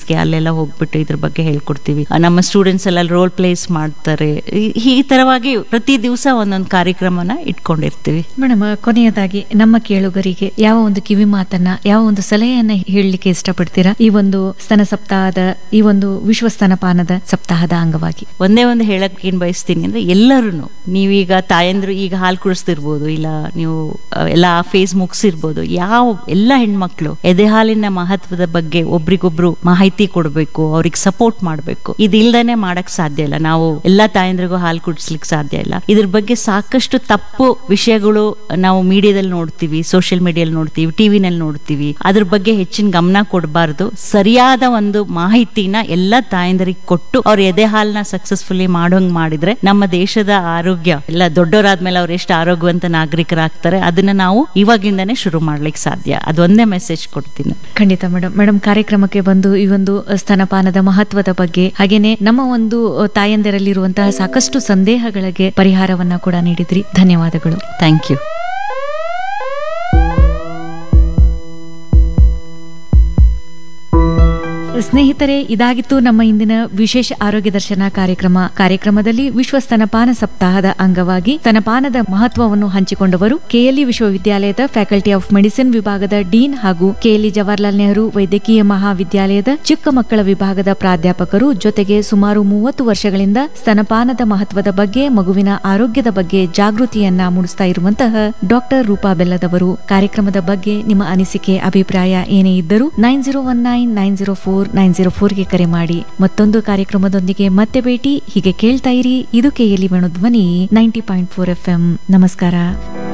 ಗೆ ಅಲ್ಲೆಲ್ಲ ಹೋಗ್ಬಿಟ್ಟು ಇದ್ರ ಬಗ್ಗೆ ಹೇಳ್ಕೊಡ್ತೀವಿ ಆ, ನಮ್ಮ ಸ್ಟೂಡೆಂಟ್ಸ್ ಎಲ್ಲ ರೋಲ್ ಪ್ಲೇಸ್ ಮಾಡ್ತಾರೆ ಈ- ಈ ತರವಾಗಿ ಪ್ರತಿ ದಿವಸ ಒಂದೊಂದು ಕಾರ್ಯಕ್ರಮನ ಇಟ್ಕೊಂಡಿರ್ತೀವಿ ಮೇಡಮ್ ಕೊನೆಯದಾಗಿ ನಮ್ಮ ಕೇಳುಗರಿಗೆ ಯಾವ ಒಂದು ಕಿವಿ ಮಾತನ್ನ ಯಾವ ಒಂದು ಸಲಹೆಯನ್ನ ಹೇಳಲಿಕ್ಕೆ ಇಷ್ಟಪಡ್ತೀರಾ ಈ ಒಂದು ಸ್ತನ ಸಪ್ತಾಹದ ಈ ಒಂದು ವಿಶ್ವ ಸ್ತನಪಾನದ ಸಪ್ತಾಹದ ಅಂಗವಾಗಿ ಒಂದೇ ಒಂದು ಹೇಳಕ್ ಏನ್ ಬಯಸ್ತೀನಿ ಅಂದ್ರೆ ಎಲ್ಲರೂ ನೀವೀಗ ತಾಯಂದ್ರು ಈಗ ಹಾಲು ಕುಡಿಸ್ತಿರ್ಬೋದು ಇಲ್ಲ ನೀವು ಆ, ಎಲ್ಲ ಫೇಸ್ ಮುಗಿಸಿರ್ಬೋದು ಯಾವ ಎಲ್ಲ ಹೆಣ್ಮಕ್ಳು ಎದೆ ಹಾಲಿನ ಮಹತ್ವದ ಬಗ್ಗೆ ಒಬ್ರಿಗೊಬ್ರು ಮಾಹಿತಿ ಕೊಡಬೇಕು ಅವ್ರಿಗೆ ಸಪೋರ್ಟ್ ಮಾಡಬೇಕು ಇದಿಲ್ದೇನೆ ಮಾಡಕ್ ಸಾಧ್ಯ ಇಲ್ಲ ನಾವು ಎಲ್ಲಾ ತಾಯಂದ್ರಿಗೂ ಹಾಲು ಕುಡಿಸ್ಲಿಕ್ಕೆ ಸಾಧ್ಯ ಇಲ್ಲ ಇದ್ರ ಬಗ್ಗೆ ಸಾಕಷ್ಟು ತಪ್ಪು ವಿಷಯಗಳು ನಾವು ಮೀಡಿಯಾದಲ್ಲಿ ನೋಡ್ತೀವಿ ಸೋಷಿಯಲ್ ಮೀಡಿಯಲ್ಲಿ ನೋಡ್ತೀವಿ ಟಿವಿನಲ್ಲಿ ನೋಡ್ತೀವಿ ಅದ್ರ ಬಗ್ಗೆ ಹೆಚ್ಚಿನ ಗಮನ ಕೊಡಬಾರ್ದು ಸರಿಯಾದ ಒಂದು ಮಾಹಿತಿನ ಎಲ್ಲ ತಾಯಂದರಿಗೆ ಕೊಟ್ಟು ಅವ್ರ ಎದೆ ಹಾಲನ್ನ ಸಕ್ಸಸ್ಫುಲಿ ಮಾಡೋಂಗ್ ಮಾಡಿದ್ರೆ ನಮ್ಮ ದೇಶದ ಆರೋಗ್ಯ ಎಲ್ಲ ದೊಡ್ಡವರಾದ್ಮೇಲೆ ಅವ್ರು ಎಷ್ಟು ಆರೋಗ್ಯವಂತ ನಾಗರಿಕರಾಗ್ತಾರೆ ಅದನ್ನ ನಾವು ಇವಾಗಿಂದಾನೇ ಶುರು ಮಾಡ್ಲಿಕ್ಕೆ ಸಾಧ್ಯ ಅದೊಂದೇ ಮೆಸೇಜ್ ಕೊಡ್ತೀನಿ ಖಂಡಿತ ಮೇಡಮ್ ಮೇಡಮ್ ಕಾರ್ಯಕ್ರಮಕ್ಕೆ ಬಂದು ಈ ಒಂದು ಸ್ತನಪಾನದ ಮಹತ್ವದ ಬಗ್ಗೆ ಹಾಗೇನೆ ನಮ್ಮ ಒಂದು ತಾಯಂದಿರಲ್ಲಿರುವಂತಹ ಸಾಕಷ್ಟು ಸಂದೇಹಗಳಿಗೆ ಪರಿಹಾರವನ್ನ ಕೂಡ ನೀಡಿದ್ರಿ ಧನ್ಯವಾದಗಳು ಥ್ಯಾಂಕ್ ಯು ಸ್ನೇಹಿತರೆ ಇದಾಗಿತ್ತು ನಮ್ಮ ಇಂದಿನ ವಿಶೇಷ ಆರೋಗ್ಯ ದರ್ಶನ ಕಾರ್ಯಕ್ರಮ ಕಾರ್ಯಕ್ರಮದಲ್ಲಿ ವಿಶ್ವ ಸ್ತನಪಾನ ಸಪ್ತಾಹದ ಅಂಗವಾಗಿ ಸ್ತನಪಾನದ ಮಹತ್ವವನ್ನು ಹಂಚಿಕೊಂಡವರು ಕೆಎಲ್ಇ ವಿಶ್ವವಿದ್ಯಾಲಯದ ಫ್ಯಾಕಲ್ಟಿ ಆಫ್ ಮೆಡಿಸಿನ್ ವಿಭಾಗದ ಡೀನ್ ಹಾಗೂ ಕೆಎಲ್ಇ ಜವಾಹರ್ಲಾಲ್ ನೆಹರು ವೈದ್ಯಕೀಯ ಮಹಾವಿದ್ಯಾಲಯದ ಚಿಕ್ಕ ಮಕ್ಕಳ ವಿಭಾಗದ ಪ್ರಾಧ್ಯಾಪಕರು ಜೊತೆಗೆ ಸುಮಾರು ಮೂವತ್ತು ವರ್ಷಗಳಿಂದ ಸ್ತನಪಾನದ ಮಹತ್ವದ ಬಗ್ಗೆ ಮಗುವಿನ ಆರೋಗ್ಯದ ಬಗ್ಗೆ ಜಾಗೃತಿಯನ್ನ ಮೂಡಿಸ್ತಾ ಇರುವಂತಹ ಡಾಕ್ಟರ್ ರೂಪಾ ಬೆಲ್ಲದವರು ಕಾರ್ಯಕ್ರಮದ ಬಗ್ಗೆ ನಿಮ್ಮ ಅನಿಸಿಕೆ ಅಭಿಪ್ರಾಯ ಏನೇ ಇದ್ದರೂ nine zero one nine nine zero four nine zero ಫೋರ್ಗೆ ಕರೆ ಮಾಡಿ ಮತ್ತೊಂದು ಕಾರ್ಯಕ್ರಮದೊಂದಿಗೆ ಮತ್ತೆ ಭೇಟಿ ಹೀಗೆ ಕೇಳ್ತಾ ಇರಿ ಇದು KLE Venu Dhwani ninety point four F M ನಮಸ್ಕಾರ